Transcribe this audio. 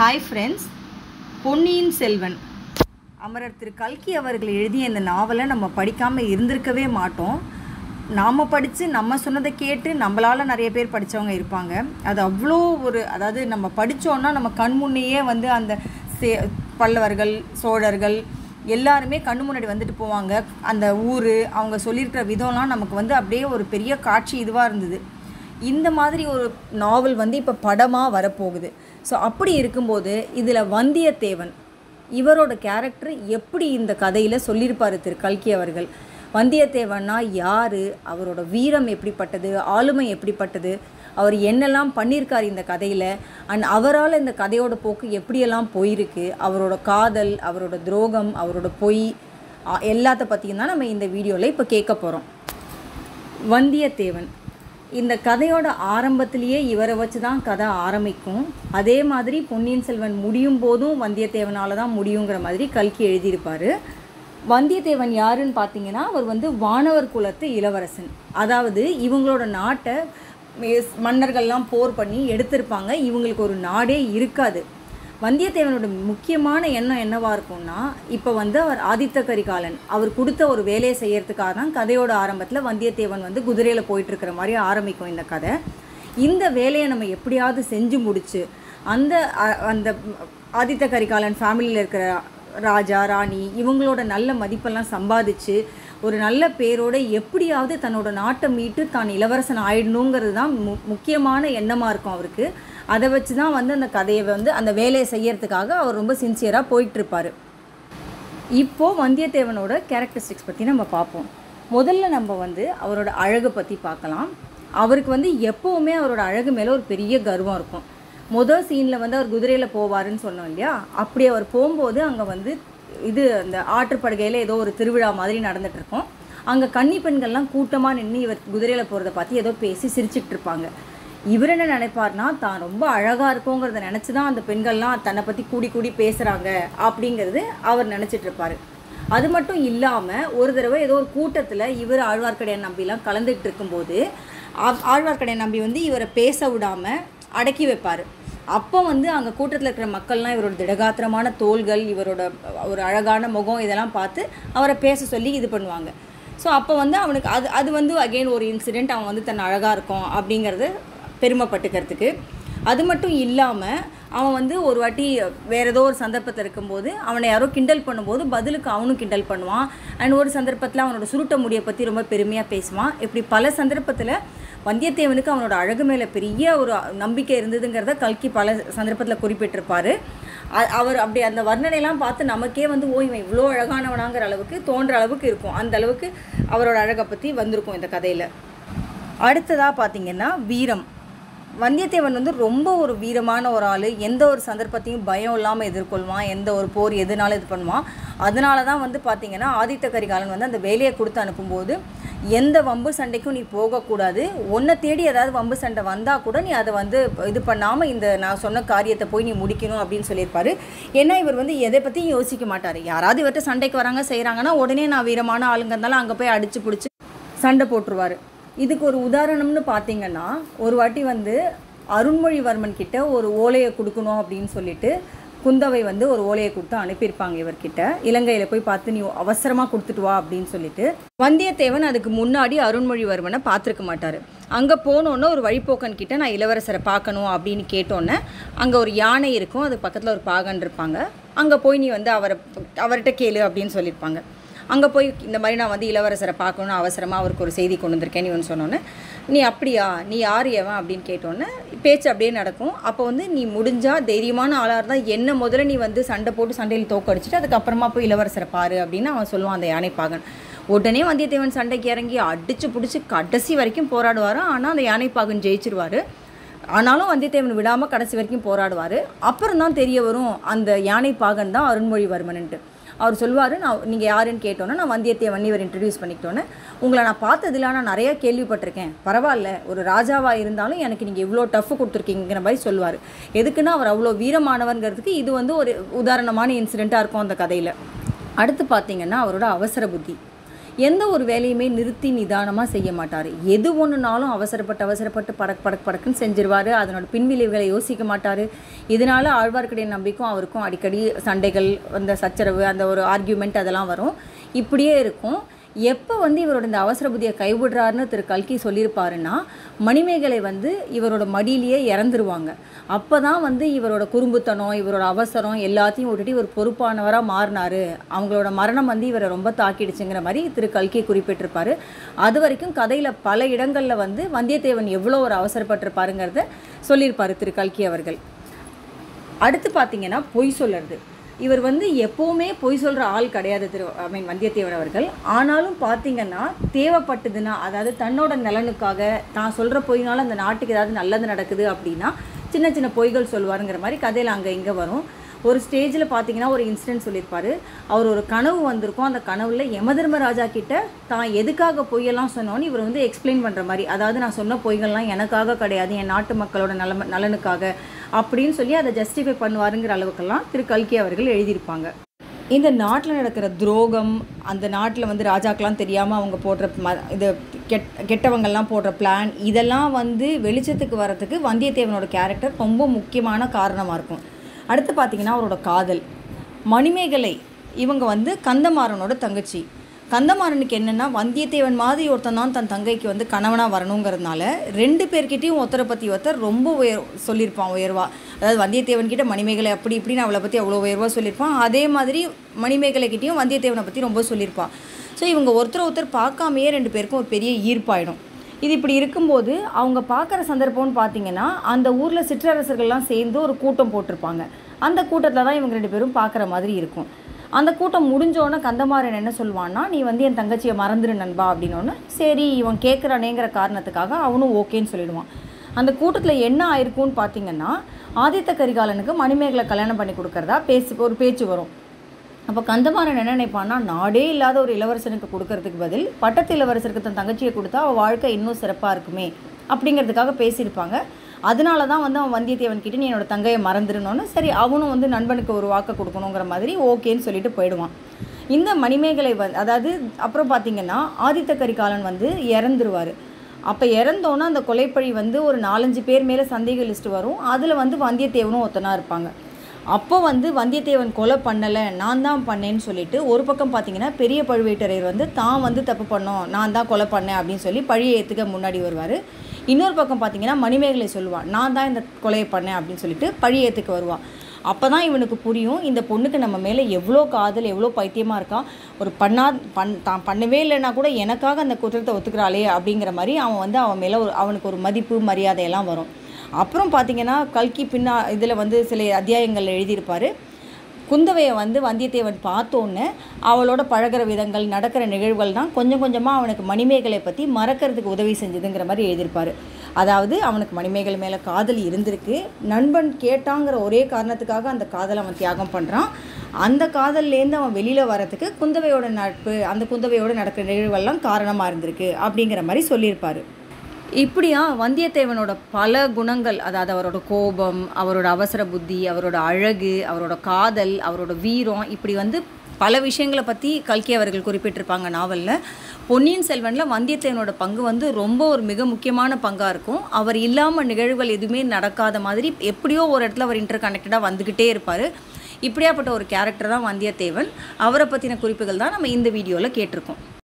hi friends பொன்னியின் செல்வன் அமரர் திரு கல்கி அவர்கள் எழுதிய இந்த நாவலை நம்ம படிக்காமல் இருந்திருக்கவே மாட்டோம் நாம் படித்து நம்ம சொன்னதை கேட்டு நம்மளால் நிறைய பேர் படித்தவங்க இருப்பாங்க அது அவ்வளோ ஒரு அதாவது நம்ம படித்தோன்னா நம்ம கண் முன்னையே வந்து அந்த சே பல்லவர்கள் சோழர்கள் எல்லாருமே கண்ணு முன்னாடி வந்துட்டு போவாங்க அந்த ஊர் அவங்க சொல்லியிருக்கிற விதம்லாம் நமக்கு வந்து அப்படியே ஒரு பெரிய காட்சி இதுவாக இருந்தது இந்த மாதிரி ஒரு நாவல் வந்து இப்போ படமாக வரப்போகுது ஸோ அப்படி இருக்கும்போது இதில் வந்தியத்தேவன் இவரோட கேரக்டர் எப்படி இந்த கதையில் சொல்லியிருப்பார் திரு கல்கி அவர்கள் வந்தியத்தேவன்னா யார் அவரோட வீரம் எப்படிப்பட்டது ஆளுமை எப்படிப்பட்டது அவர் என்னெல்லாம் பண்ணியிருக்கார் இந்த கதையில் அண்ட் அவரால் இந்த கதையோட போக்கு எப்படியெல்லாம் போயிருக்கு அவரோட காதல் அவரோட துரோகம் அவரோட பொய் அ- எல்லாத்த பற்றியும் தான் நம்ம இந்த வீடியோவில் இப்போ கேட்க போகிறோம் வந்தியத்தேவன் இந்த கதையோட ஆரம்பத்திலேயே இவரை வச்சு தான் கதை ஆரம்பிக்கும் அதே மாதிரி பொன்னியின் செல்வன் முடியும் போதும் வந்தியத்தேவனால தான் முடியுங்கிற மாதிரி கல்கி எழுதியிருப்பார் வந்தியத்தேவன் யாருன்னு பார்த்தீங்கன்னா அவர் வந்து வானவர் குலத்து இளவரசன் அதாவது இவங்களோட நாட்டை மே- மன்னர்கள்லாம் போர் பண்ணி எடுத்திருப்பாங்க இவங்களுக்கு ஒரு நாடே இருக்காது வந்தியத்தேவனோட முக்கியமான எண்ணம் என்னவா இருக்கும்னா இப்போ வந்து அவர் ஆதித்த கரிகாலன் அவர் கொடுத்த ஒரு வேலையை செய்யறதுக்காக தான் கதையோட ஆரம்பத்தில் வந்தியத்தேவன் வந்து குதிரையில் போயிட்டு இருக்கிற மாதிரி ஆரம்பிக்கும் இந்த கதை இந்த வேலையை நம்ம எப்படியாவது செஞ்சு முடிச்சு அந்த அ- அந்த ஆதித்த கரிகாலன் ஃபேமிலியில் இருக்கிற ராஜா ராணி இவங்களோட நல்ல மதிப்பெல்லாம் சம்பாதிச்சு ஒரு நல்ல பேரோட எப்படியாவது தன்னோட நாட்டை மீட்டு தான் இளவரசன் ஆயிடணுங்கிறது தான் மு முக்கியமான எண்ணமாக இருக்கும் அவருக்கு அதை வச்சு தான் வந்து அந்த கதையை வந்து அந்த வேலையை செய்யறதுக்காக அவர் ரொம்ப சின்சியராக போயிட்டுருப்பார் இப்போது வந்தியத்தேவனோட கேரக்டரிஸ்டிக்ஸ் பற்றி நம்ம பார்ப்போம் முதல்ல நம்ம வந்து அவரோட அழகை பற்றி பார்க்கலாம் அவருக்கு வந்து எப்போவுமே அவரோட அழகு மேலே ஒரு பெரிய கர்வம் இருக்கும் முதல் சீனில் வந்து அவர் குதிரையில் போவாருன்னு சொன்னோம் இல்லையா அப்படி அவர் போகும்போது அங்கே வந்து இது அந்த ஆற்றுப்படுகையில் ஏதோ ஒரு திருவிழா மாதிரி நடந்துட்டு இருக்கும் அங்கே கன்னி பெண்கள்லாம் கூட்டமாக நின்று இவர் குதிரையில் போகிறத பார்த்து ஏதோ பேசி சிரிச்சிட்டு இருப்பாங்க இவர் என்ன நினைப்பார்னா தான் ரொம்ப அழகாக இருக்கோங்கிறத நினச்சி தான் அந்த பெண்கள்லாம் தன்னை பற்றி கூடி கூடி பேசுகிறாங்க அப்படிங்கிறது அவர் நினச்சிட்டு இருப்பாரு அது மட்டும் இல்லாமல் ஒரு தடவை ஏதோ ஒரு கூட்டத்தில் இவர் ஆழ்வார்க்கடையான் நம்பிலாம் கலந்துட்டு இருக்கும்போது ஆ- ஆழ்வார்க்கடையான் நம்பி வந்து இவரை பேச விடாமல் அடக்கி வைப்பார் அப்போ வந்து அங்கே கூட்டத்தில் இருக்கிற மக்கள்லாம் இவரோட திடகாத்திரமான தோள்கள் இவரோட ஒரு அழகான முகம் இதெல்லாம் பார்த்து அவரை பேச சொல்லி இது பண்ணுவாங்க ஸோ அப்போ வந்து அவனுக்கு அது அது வந்து அகெயின் ஒரு இன்சிடெண்ட் அவன் வந்து தன் அழகாக இருக்கும் அப்படிங்கிறது பெருமைப்பட்டுக்கிறதுக்கு அது மட்டும் இல்லாமல் அவன் வந்து ஒரு வாட்டி வேறு ஏதோ ஒரு சந்தர்ப்பத்தில் இருக்கும்போது அவனை யாரோ கிண்டல் பண்ணும்போது பதிலுக்கு அவனும் கிண்டல் பண்ணுவான் அண்ட் ஒரு சந்தர்ப்பத்தில் அவனோட சுருட்ட முடியை பற்றி ரொம்ப பெருமையாக பேசுவான் இப்படி பல சந்தர்ப்பத்தில் வந்தியத்தேவனுக்கு அவனோட அழகு மேலே பெரிய ஒரு நம்பிக்கை இருந்ததுங்கிறத கல்கி பல சந்தர்ப்பத்தில் குறிப்பிட்டிருப்பார் அ- அவர் அப்படி அந்த வர்ணனைலாம் பார்த்து நமக்கே வந்து ஓ இவன் இவ்வளோ அழகானவனாங்கிற அளவுக்கு தோன்ற அளவுக்கு இருக்கும் அந்த அளவுக்கு அவரோட அழகை பற்றி வந்திருக்கும் இந்த கதையில் அடுத்ததாக பார்த்தீங்கன்னா வீரம் வந்தியத்தேவன் வந்து ரொம்ப ஒரு வீரமான ஒரு ஆள் எந்த ஒரு சந்தர்ப்பத்தையும் பயம் இல்லாமல் எதிர்கொள்வான் எந்த ஒரு போர் எதுனாலும் இது பண்ணுவான் அதனால தான் வந்து பார்த்தீங்கன்னா ஆதித்த கரிகாலன் வந்து அந்த வேலையை கொடுத்து அனுப்பும்போது எந்த வம்பு சண்டைக்கும் நீ போகக்கூடாது உன்னை தேடி ஏதாவது வம்பு சண்டை வந்தால் கூட நீ அதை வந்து இது பண்ணாமல் இந்த நான் சொன்ன காரியத்தை போய் நீ முடிக்கணும் அப்படின்னு சொல்லியிருப்பாரு ஏன்னா இவர் வந்து எதை பற்றியும் யோசிக்க மாட்டார் யாராவது இவர்கிட்ட சண்டைக்கு வராங்க செய்கிறாங்கன்னா உடனே நான் வீரமான ஆளுங்க இருந்தாலும் அங்கே போய் அடிச்சு பிடிச்சி சண்டை போட்டுருவார் இதுக்கு ஒரு உதாரணம்னு பார்த்தீங்கன்னா ஒரு வாட்டி வந்து அருண்மொழிவர்மன் கிட்ட ஒரு ஓலையை கொடுக்கணும் அப்படின்னு சொல்லிட்டு குந்தவை வந்து ஒரு ஓலையை கொடுத்து அனுப்பியிருப்பாங்க இவர்கிட்ட இலங்கையில் போய் பார்த்து நீ அவசரமாக கொடுத்துட்டு வா அப்படின்னு சொல்லிட்டு வந்தியத்தேவன் அதுக்கு முன்னாடி அருண்மொழிவர்மனை பார்த்துருக்க மாட்டார் அங்கே போனோன்னே ஒரு வழிப்போக்கன் கிட்ட நான் இளவரசரை பார்க்கணும் அப்படின்னு கேட்டோன்னே அங்கே ஒரு யானை இருக்கும் அது பக்கத்தில் ஒரு பாகன் இருப்பாங்க அங்கே போய் நீ வந்து அவரை அவர்கிட்ட கேளு அப்படின்னு சொல்லியிருப்பாங்க அங்கே போய் இந்த மாதிரி நான் வந்து இளவரசரை பார்க்கணும் அவசரமாக அவருக்கு ஒரு செய்தி கொண்டு வந்திருக்கேன் நீ வந்து சொன்னோன்னே நீ அப்படியா நீ யார் எவன் அப்படின்னு கேட்டோன்னே பேச்சு அப்படியே நடக்கும் அப்போ வந்து நீ முடிஞ்சால் தைரியமான ஆளாக இருந்தால் என்ன முதல்ல நீ வந்து சண்டை போட்டு சண்டையில் தோக்கடிச்சிட்டு அதுக்கப்புறமா போய் இளவரசரை பாரு அப்படின்னு அவன் சொல்லுவான் அந்த யானைப்பாகன் உடனே வந்தியத்தேவன் சண்டைக்கு இறங்கி அடிச்சு பிடிச்சி கடைசி வரைக்கும் போராடுவார் ஆனால் அந்த யானைப்பாகன் ஜெயிச்சிருவார் ஆனாலும் வந்தியத்தேவன் விடாமல் கடைசி வரைக்கும் போராடுவார் அப்புறம் தான் தெரிய வரும் அந்த யானை பாகன் தான் அருண்மொழிவர்மன்ட்டு அவர் சொல்வார் நான் நீங்கள் யாருன்னு கேட்டோன்னே நான் வந்தியத்தேவன் இவர் இன்ட்ரடியூஸ் பண்ணிக்கிட்டோன்னே உங்களை நான் பார்த்ததில்ல நான் நிறைய கேள்விப்பட்டிருக்கேன் பரவாயில்ல ஒரு ராஜாவாக இருந்தாலும் எனக்கு நீங்கள் இவ்வளோ டஃப் கொடுத்துருக்கீங்கிற மாதிரி சொல்லுவார் எதுக்குன்னா அவர் அவ்வளோ வீரமானவர்ங்கிறதுக்கு இது வந்து ஒரு உதாரணமான இன்சிடெண்ட்டாக இருக்கும் அந்த கதையில் அடுத்து பார்த்தீங்கன்னா அவரோட அவசர புத்தி எந்த ஒரு வேலையுமே நிறுத்தி நிதானமாக செய்ய மாட்டார் எது ஒன்றுனாலும் அவசரப்பட்டு அவசரப்பட்டு படக் படக் படக்குன்னு செஞ்சிருவார் அதனோட பின்விளைவுகளை யோசிக்க மாட்டார் இதனால் ஆழ்வார்க்கடியான் நம்பிக்கும் அவருக்கும் அடிக்கடி சண்டைகள் அந்த சச்சரவு அந்த ஒரு ஆர்கியூமெண்ட் அதெல்லாம் வரும் இப்படியே இருக்கும் எப்போ வந்து இவரோட இந்த அவசர புத்தியை கைவிடுறாருன்னு திரு கல்கி சொல்லியிருப்பாருன்னா மணிமேகலை வந்து இவரோட மடியிலேயே இறந்துருவாங்க அப்போ தான் வந்து இவரோட குறும்புத்தனம் இவரோட அவசரம் எல்லாத்தையும் விட்டுட்டு இவர் பொறுப்பானவராக மாறினாரு அவங்களோட மரணம் வந்து இவரை ரொம்ப தாக்கிடுச்சுங்கிற மாதிரி திரு கல்கி குறிப்பிட்டிருப்பாரு அது வரைக்கும் கதையில் பல இடங்களில் வந்து வந்தியத்தேவன் எவ்வளோ ஒரு அவசரப்பட்டிருப்பாருங்கிறத சொல்லியிருப்பாரு திரு கல்கி அவர்கள் அடுத்து பார்த்தீங்கன்னா பொய் சொல்லுறது இவர் வந்து எப்போவுமே பொய் சொல்கிற ஆள் கிடையாது திரு ஐ மீன் வந்தியத்தேவன் அவர்கள் ஆனாலும் பார்த்தீங்கன்னா தேவைப்பட்டதுன்னா அதாவது தன்னோட நலனுக்காக தான் சொல்கிற பொய்னால அந்த நாட்டுக்கு ஏதாவது நல்லது நடக்குது அப்படின்னா சின்ன சின்ன பொய்கள் சொல்லுவாருங்கிற மாதிரி கதையில் அங்கே இங்கே வரும் ஒரு ஸ்டேஜில் பார்த்தீங்கன்னா ஒரு இன்சிடென்ட் சொல்லியிருப்பாரு அவர் ஒரு கனவு வந்திருக்கும் அந்த கனவுல யமதர்மராஜா கிட்ட தான் எதுக்காக பொய்யெல்லாம் சொன்னோன்னு இவர் வந்து எக்ஸ்பிளைன் பண்ணுற மாதிரி அதாவது நான் சொன்ன பொய்கள்லாம் எனக்காக கிடையாது என் நாட்டு மக்களோட நலம நலனுக்காக அப்படின்னு சொல்லி அதை ஜஸ்டிஃபை பண்ணுவாருங்கிற அளவுக்கெல்லாம் திரு கல்கி அவர்கள் எழுதியிருப்பாங்க இந்த நாட்டில் நடக்கிற துரோகம் அந்த நாட்டில் வந்து ராஜாக்கெலாம் தெரியாமல் அவங்க போடுற ம இது கெட் கெட்டவங்கள்லாம் போடுற பிளான் இதெல்லாம் வந்து வெளிச்சத்துக்கு வரத்துக்கு வந்தியத்தேவனோட கேரக்டர் ரொம்ப முக்கியமான காரணமாக இருக்கும் அடுத்து பார்த்தீங்கன்னா அவரோட காதல் மணிமேகலை இவங்க வந்து கந்தமாறனோட தங்கச்சி கந்தமாறனுக்கு என்னென்னா வந்தியத்தேவன் மாதிரி ஒருத்தன் தான் தன் தங்கைக்கு வந்து கணவனாக வரணுங்கிறதுனால ரெண்டு பேர்கிட்டையும் ஒருத்தரை பற்றி ஒருத்தர் ரொம்ப உயர் சொல்லியிருப்பான் உயர்வா அதாவது வந்தியத்தேவன் கிட்ட மணிமேகலை அப்படி இப்படின்னு அவளை பற்றி அவ்வளோ உயர்வாக சொல்லியிருப்பான் அதே மாதிரி மணிமேகலைக்கிட்டையும் வந்தியத்தேவனை பற்றி ரொம்ப சொல்லியிருப்பான் ஸோ இவங்க ஒருத்தர் ஒருத்தர் பார்க்காமையே ரெண்டு பேருக்கும் ஒரு பெரிய ஈர்ப்பாயிடும் இது இப்படி இருக்கும்போது அவங்க பார்க்குற சந்தர்ப்பம்னு பார்த்தீங்கன்னா அந்த ஊரில் சிற்றரசர்கள்லாம் சேர்ந்து ஒரு கூட்டம் போட்டிருப்பாங்க அந்த கூட்டத்தில் தான் இவங்க ரெண்டு பேரும் பார்க்குற மாதிரி இருக்கும் அந்த கூட்டம் முடிஞ்சோடனே கந்தமாறன் என்ன சொல்லுவான்னா நீ வந்து என் தங்கச்சியை மறந்துடு நண்பா அப்படின்னோன்னு சரி இவன் கேட்குறானேங்கிற காரணத்துக்காக அவனும் ஓகேன்னு சொல்லிடுவான் அந்த கூட்டத்தில் என்ன ஆயிருக்கும்னு பார்த்தீங்கன்னா ஆதித்த கரிகாலனுக்கு மணிமேகலை கல்யாணம் பண்ணி கொடுக்கறதா பேசி ஒரு பேச்சு வரும் அப்போ கந்தமாறன் என்ன நினைப்பான்னா நாடே இல்லாத ஒரு இளவரசனுக்கு கொடுக்கறதுக்கு பதில் பட்டத்து இளவரசருக்கு தன் தங்கச்சியை கொடுத்தா அவள் வாழ்க்கை இன்னும் சிறப்பாக இருக்குமே அப்படிங்கிறதுக்காக பேசியிருப்பாங்க அதனால தான் வந்து அவன் வந்தியத்தேவன் கிட்ட நீ என்னோட தங்கையை மறந்துடணும்னு சரி அவனும் வந்து நண்பனுக்கு ஒரு வாக்கை கொடுக்கணுங்கிற மாதிரி ஓகேன்னு சொல்லிட்டு போயிடுவான் இந்த மணிமேகலை வந்து அதாவது அப்புறம் பார்த்தீங்கன்னா ஆதித்த கரிகாலன் வந்து இறந்துருவார் அப்போ இறந்தோன்னா அந்த கொலைப்பழி வந்து ஒரு நாலஞ்சு பேர் மேலே சந்தேக லிஸ்ட் வரும் அதில் வந்து வந்தியத்தேவனும் ஒருத்தனாக இருப்பாங்க அப்போ வந்து வந்தியத்தேவன் கொலை பண்ணலை நான் தான் பண்ணேன்னு சொல்லிட்டு ஒரு பக்கம் பார்த்தீங்கன்னா பெரிய பழுவேட்டரையர் வந்து தான் வந்து தப்பு பண்ணோம் நான் தான் கொலை பண்ணேன் அப்படின்னு சொல்லி பழியை ஏற்றுக்க முன்னாடி வருவார் இன்னொரு பக்கம் பார்த்தீங்கன்னா மணிமேகலை சொல்லுவாள் நான் தான் இந்த கொலையை பண்ணேன் அப்படின்னு சொல்லிட்டு பழி ஏற்றுக்க வருவாள் அப்போ தான் இவனுக்கு புரியும் இந்த பொண்ணுக்கு நம்ம மேலே எவ்வளோ காதல் எவ்வளோ பைத்தியமாக இருக்கா ஒரு பண்ணா பண் தான் பண்ணவே இல்லைன்னா கூட எனக்காக அந்த குற்றத்தை ஒத்துக்கிறாளே அப்படிங்கிற மாதிரி அவன் வந்து அவன் மேலே ஒரு அவனுக்கு ஒரு மதிப்பு மரியாதையெல்லாம் வரும் அப்புறம் பார்த்தீங்கன்னா கல்கி பின்னா இதில் வந்து சில அத்தியாயங்கள் எழுதியிருப்பார் குந்தவையை வந்து வந்தியத்தேவன் பார்த்தோன்னே அவளோட பழகுற விதங்கள் நடக்கிற நிகழ்வுகள் தான் கொஞ்சம் கொஞ்சமாக அவனுக்கு மணிமேகலை பற்றி மறக்கிறதுக்கு உதவி செஞ்சதுங்கிற மாதிரி எழுதியிருப்பார் அதாவது அவனுக்கு மணிமேகலை மேலே காதல் இருந்திருக்கு நண்பன் கேட்டாங்கிற ஒரே காரணத்துக்காக அந்த காதலை அவன் தியாகம் பண்ணுறான் அந்த காதல்லேருந்து அவன் வெளியில் வரத்துக்கு குந்தவையோட நட்பு அந்த குந்தவையோட நடக்கிற நிகழ்வுகள்லாம் காரணமாக இருந்திருக்கு அப்படிங்கிற மாதிரி சொல்லியிருப்பார் இப்படியா வந்தியத்தேவனோட பல குணங்கள் அதாவது அவரோட கோபம் அவரோட அவசர புத்தி அவரோட அழகு அவரோட காதல் அவரோட வீரம் இப்படி வந்து பல விஷயங்களை பற்றி கல்கி அவர்கள் குறிப்பிட்டிருப்பாங்க நாவலில் பொன்னியின் செல்வனில் வந்தியத்தேவனோட பங்கு வந்து ரொம்ப ஒரு மிக முக்கியமான பங்காக இருக்கும் அவர் இல்லாமல் நிகழ்வுகள் எதுவுமே நடக்காத மாதிரி எப்படியோ ஒரு இடத்துல அவர் இன்டர் கனெக்டடாக வந்துக்கிட்டே இருப்பார் இப்படியாப்பட்ட ஒரு கேரக்டர் தான் வந்தியத்தேவன் அவரை பற்றின குறிப்புகள் தான் நம்ம இந்த வீடியோவில் கேட்டிருக்கோம்